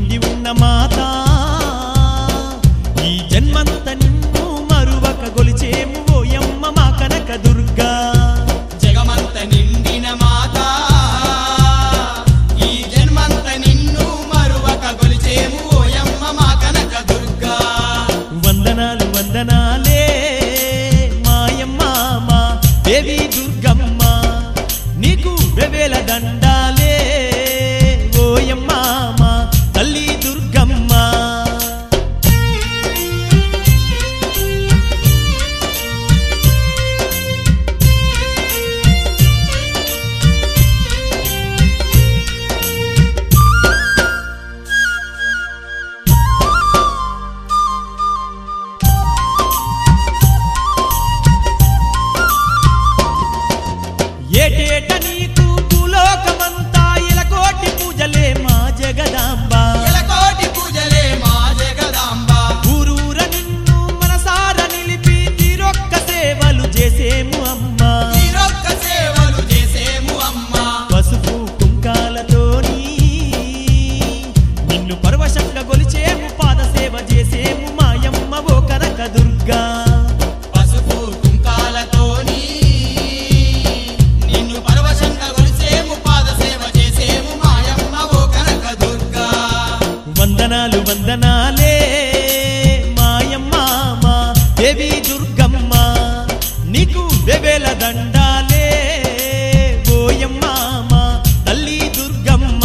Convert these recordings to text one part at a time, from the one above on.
నిండి ఉన్న మాత ఈ జన్మంత నిన్ను మరువక గొలిచేము ఓయమ్మ మా కనక దుర్గా జగమంత నిండిన మాత ఈ జన్మంత నిన్ను మరువక గొలిచేము ఓయమ్మ మా కనక దుర్గా వందనాలు వందనాలే మాయమ్మ మా దేవి దుర్గమ్మ నీకు వెవేల దండాలే ఓయమ్మ మా తల్లి దుర్గమ్మ ఏటేట నీకు భూలోకమంతా ఇలకోటి పూజలే మా జగదాంబ ఎలకోటి పూజలే మా జగదాంబ ఊరూర నిన్ను మనసార నిలిపి తీరొక్క సేవలు చేసేము అమ్మా తీరొక్క సేవలు చేసేము అమ్మా పసుపు కుంకాలతోని నిన్ను పరవశంగా గొలిచేము పాద సేవ చేసేము మాయమ్మ ఓ కనక దుర్గా పసుపు కుంకాలతోని నిన్ను పరవశంగా గొలిసేము పాద సేవ చేసేము మాయమ్మ ఓ కనక దుర్గా వందనాలు వందనాలే మాయమ్మ మా దేవి దుర్గమ్మ నీకు వెవేల దండాలే ఓయమ్మ మా తల్లి దుర్గమ్మ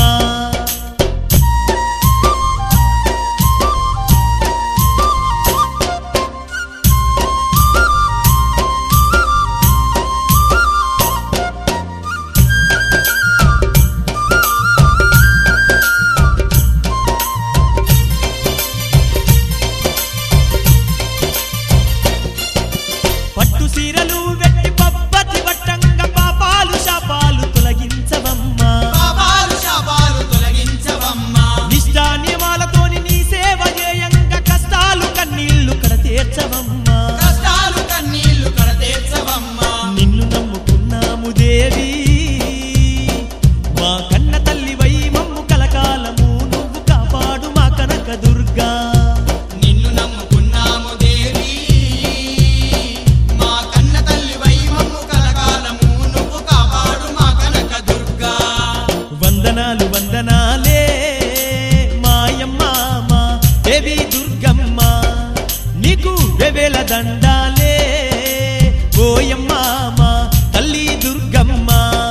పట్టు సీరలు వెట్టి పబ్బతి వట్టంగా పాపాలు శాపాలు తొలగించవమ్మా పాపాలు శాపాలు తొలగించవమ్మా నిష్టా నియమాలతోని నీ సేవ చేయంగా కష్టాలు కన్నీళ్లు కడతీర్చవమ్మా కష్టాలు కన్నీళ్లు కడతీర్చవమ్మా నిన్ను నమ్ముకున్నాము దేవి మా కన్న తల్లి వై మమ్ము కలకాలము నువ్వు కాపాడు మా కనక దుర్గా నిన్ను నమ్ముకున్నాము దేవి మా కన్న తల్లి వై మమ్ము కలకాలము నువ్వు కాపాడు మా కనక దుర్గా వందనాలు వందనాలే మాయమ్మ మా దేవి దుర్గమ్మ నీకు వెవేల దండాలే ఓయమ్మ మా తల్లి దుర్గమ్మ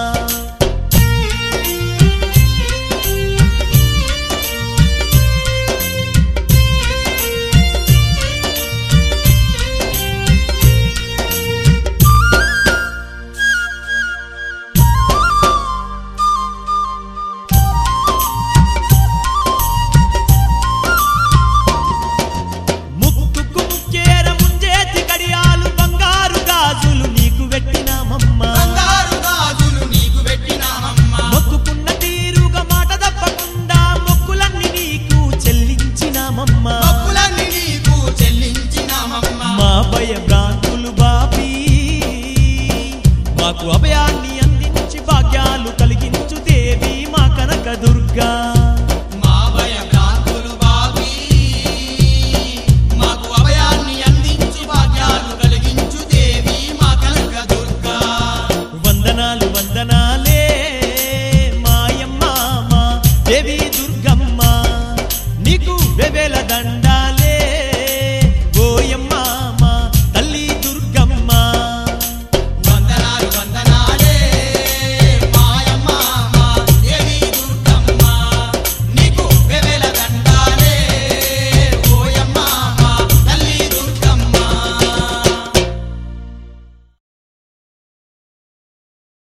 ముక్కుకు ముక్కేర ముంజేతి కడియాలు బంగారు గాజులు నీకు పెట్టినామమ్మా బంగారు గాజులు నీకు పెట్టినామమ్మా మొక్కుకున్న తీరుగా మాట తప్పకుండా మొక్కులన్నీ నీకు చెల్లించినామమ్మా మొక్కులన్నీ నీకు చెల్లించినామమ్మా మా భయ